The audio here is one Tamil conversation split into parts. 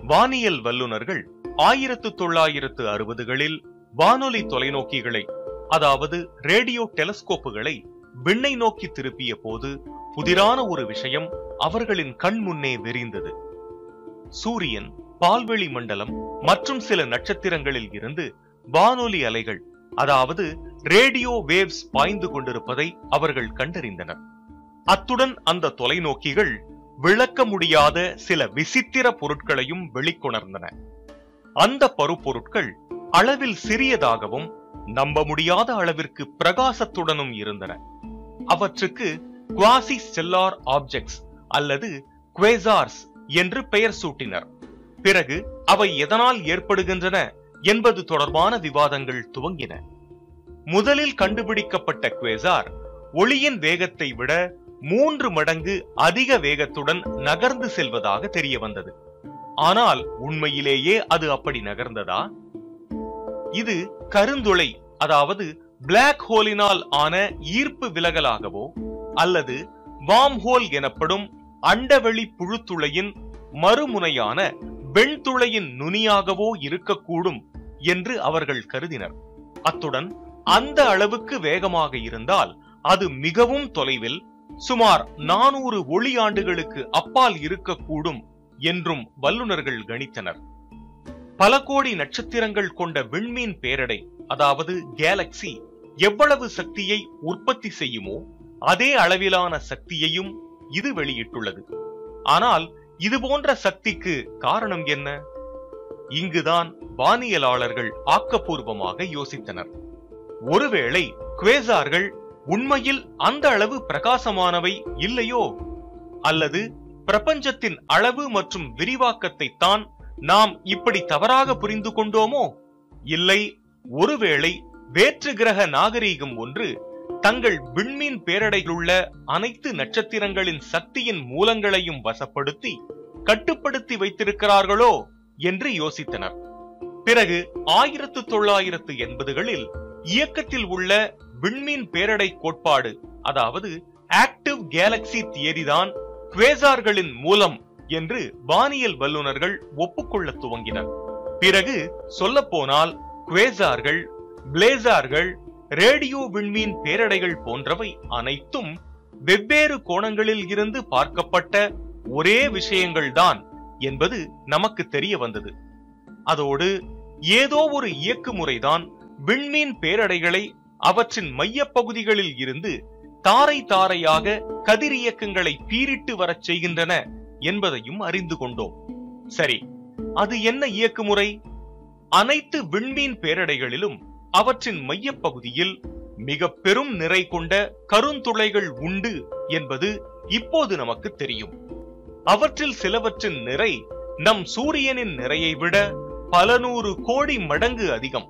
வானியல் வல்லுனர்கள் ஆயிரத்து தொள்ளாயிரத்து அறுபதுகளில் வானொலி தொலைநோக்கிகளை அதாவது ரேடியோ டெலஸ்கோப்புகளை விண்ணை நோக்கி திருப்பிய போது புதிரான ஒரு விஷயம் அவர்களின் கண் முன்னே விரிந்தது சூரியன் பால்வெளி மண்டலம் மற்றும் சில நட்சத்திரங்களில் இருந்து வானொலி அலைகள் அதாவது ரேடியோ வேவ்ஸ் பாய்ந்து கொண்டிருப்பதை அவர்கள் கண்டறிந்தனர் அத்துடன் அந்த தொலைநோக்கிகள் விளக்க முடியாத சில விசித்திர பொருட்களையும் வெளிக்கொணர்ந்தன அந்த பருப்பொருட்கள் அளவில் சிறியதாகவும் நம்ப முடியாத அளவிற்கு பிரகாசத்துடனும் இருந்தன அவற்றுக்கு குவாசி ஸ்டெல்லார் ஆப்ஜெக்ட்ஸ் அல்லது குவேசார்ஸ் என்று பெயர் சூட்டினர் பிறகு அவை எதனால் ஏற்படுகின்றன என்பது தொடர்பான விவாதங்கள் துவங்கின முதலில் கண்டுபிடிக்கப்பட்ட குவேசார் ஒளியின் வேகத்தை விட மூன்று மடங்கு அதிக வேகத்துடன் நகர்ந்து செல்வதாக தெரிய வந்தது ஆனால் உண்மையிலேயே அது அப்படி நகர்ந்ததா இது கருந்துளை அதாவது பிளாக் ஹோலினால் ஆன ஈர்ப்பு விலகலாகவோ அல்லது வாம் ஹோல் எனப்படும் அண்டவெளி புழுத்துளையின் மறுமுனையான வெண்துளையின் நுனியாகவோ இருக்கக்கூடும் என்று அவர்கள் கருதினர் அத்துடன் அந்த அளவுக்கு வேகமாக இருந்தால் அது மிகவும் தொலைவில் சுமார் நானூறு ஒளி ஆண்டுகளுக்கு அப்பால் இருக்கக்கூடும் என்றும் வல்லுநர்கள் கணித்தனர் பல கோடி நட்சத்திரங்கள் கொண்ட விண்மீன் பேரடை அதாவது கேலக்சி எவ்வளவு சக்தியை உற்பத்தி செய்யுமோ அதே அளவிலான சக்தியையும் இது வெளியிட்டுள்ளது ஆனால் இது போன்ற சக்திக்கு காரணம் என்ன இங்குதான் வானியலாளர்கள் ஆக்கப்பூர்வமாக யோசித்தனர் ஒருவேளை குவேசார்கள் உண்மையில் அந்த அளவு பிரகாசமானவை இல்லையோ அல்லது பிரபஞ்சத்தின் அளவு மற்றும் விரிவாக்கத்தை தான் நாம் இப்படி தவறாக புரிந்து கொண்டோமோ இல்லை ஒருவேளை வேற்று கிரக நாகரீகம் ஒன்று தங்கள் விண்மீன் பேரடையிலுள்ள அனைத்து நட்சத்திரங்களின் சக்தியின் மூலங்களையும் வசப்படுத்தி கட்டுப்படுத்தி வைத்திருக்கிறார்களோ என்று யோசித்தனர் பிறகு ஆயிரத்து தொள்ளாயிரத்து எண்பதுகளில் இயக்கத்தில் உள்ள விண்மீன் பேரடை கோட்பாடு அதாவது ஆக்டிவ் கேலக்சி தியரி தான் குவேசார்களின் மூலம் என்று வானியல் வல்லுநர்கள் ஒப்புக்கொள்ள துவங்கினர் பிறகு சொல்லப்போனால் குவேசார்கள் பிளேசார்கள் ரேடியோ விண்மீன் பேரடைகள் போன்றவை அனைத்தும் வெவ்வேறு கோணங்களில் இருந்து பார்க்கப்பட்ட ஒரே விஷயங்கள்தான் என்பது நமக்கு தெரிய வந்தது அதோடு ஏதோ ஒரு இயக்கு முறைதான் விண்மீன் பேரடைகளை அவற்றின் மையப் பகுதிகளில் இருந்து தாரை தாரையாக கதிரியக்கங்களை பீரிட்டு வரச் செய்கின்றன என்பதையும் அறிந்து கொண்டோம் சரி அது என்ன இயக்குமுறை அனைத்து விண்மீன் பேரடைகளிலும் அவற்றின் மையப்பகுதியில் மிக பெரும் நிறை கொண்ட கருந்துளைகள் உண்டு என்பது இப்போது நமக்கு தெரியும் அவற்றில் சிலவற்றின் நிறை நம் சூரியனின் நிறையை விட பல நூறு கோடி மடங்கு அதிகம்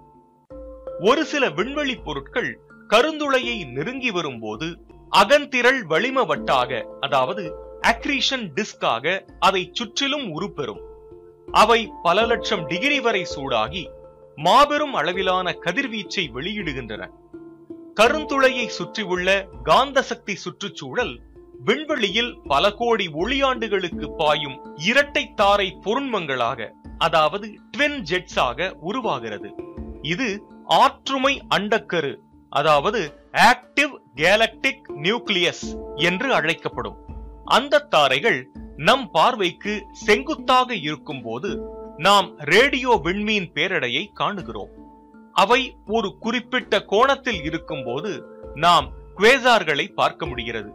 ஒரு சில விண்வெளி பொருட்கள் கருந்துளையை நெருங்கி வரும்போது அகந்திரள் வளிம வட்டாக அதாவது அக்ரீஷன் டிஸ்காக அதை சுற்றிலும் உருப்பெறும் அவை பல லட்சம் டிகிரி வரை சூடாகி மாபெரும் அளவிலான கதிர்வீச்சை வெளியிடுகின்றன கருந்துளையை சுற்றியுள்ள காந்த சக்தி சுற்றுச்சூழல் விண்வெளியில் பல கோடி ஒளியாண்டுகளுக்கு பாயும் இரட்டை தாரை பொருண்மங்களாக அதாவது ட்வின் ஜெட்ஸாக உருவாகிறது இது ஆற்றுமை அண்டக்கரு அதாவது ஆக்டிவ் கேலக்டிக் நியூக்ளியஸ் என்று அழைக்கப்படும் அந்த தாரைகள் நம் பார்வைக்கு செங்குத்தாக இருக்கும்போது நாம் ரேடியோ விண்மீன் பேரடையை காணுகிறோம் அவை ஒரு குறிப்பிட்ட கோணத்தில் இருக்கும்போது நாம் குவேசார்களை பார்க்க முடிகிறது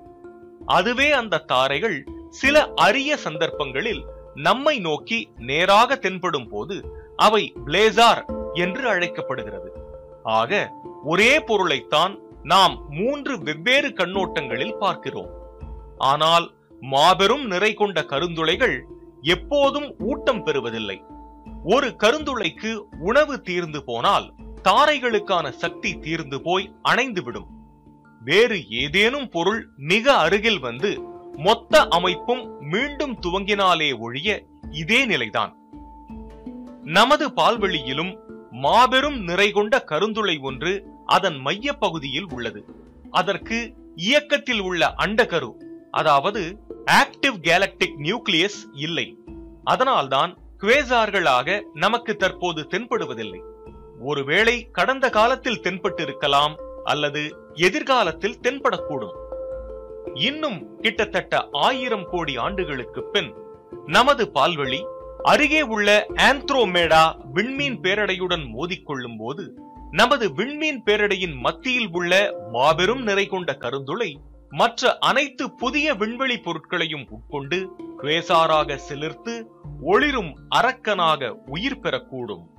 அதுவே அந்த தாரைகள் சில அரிய சந்தர்ப்பங்களில் நம்மை நோக்கி நேராக தென்படும் போது அவை பிளேசார் என்று அழைக்கப்படுகிறது ஆக ஒரே பொருளைத்தான் நாம் மூன்று வெவ்வேறு கண்ணோட்டங்களில் பார்க்கிறோம் ஆனால் மாபெரும் நிறை கொண்ட கருந்துளைகள் எப்போதும் ஊட்டம் பெறுவதில்லை ஒரு கருந்துளைக்கு உணவு தீர்ந்து போனால் தாரைகளுக்கான சக்தி தீர்ந்து போய் அணைந்துவிடும் வேறு ஏதேனும் பொருள் மிக அருகில் வந்து மொத்த அமைப்பும் மீண்டும் துவங்கினாலே ஒழிய இதே நிலைதான் நமது பால்வெளியிலும் மாபெரும் நிறை கொண்ட கருந்துளை ஒன்று அதன் மைய பகுதியில் உள்ளது அதற்கு இயக்கத்தில் உள்ள அண்டகரு அதாவது ஆக்டிவ் கேலக்டிக் நியூக்ளியஸ் இல்லை அதனால்தான் குவேசார்களாக நமக்கு தற்போது தென்படுவதில்லை ஒருவேளை கடந்த காலத்தில் தென்பட்டிருக்கலாம் அல்லது எதிர்காலத்தில் தென்படக்கூடும் இன்னும் கிட்டத்தட்ட ஆயிரம் கோடி ஆண்டுகளுக்கு பின் நமது பால்வெளி அருகே உள்ள ஆந்த்ரோமேடா விண்மீன் பேரடையுடன் மோதிக்கொள்ளும் போது நமது விண்மீன் பேரடையின் மத்தியில் உள்ள மாபெரும் நிறை கொண்ட கருந்துளை மற்ற அனைத்து புதிய விண்வெளி பொருட்களையும் உட்கொண்டு குவேசாராக சிலிர்த்து ஒளிரும் அரக்கனாக உயிர் பெறக்கூடும்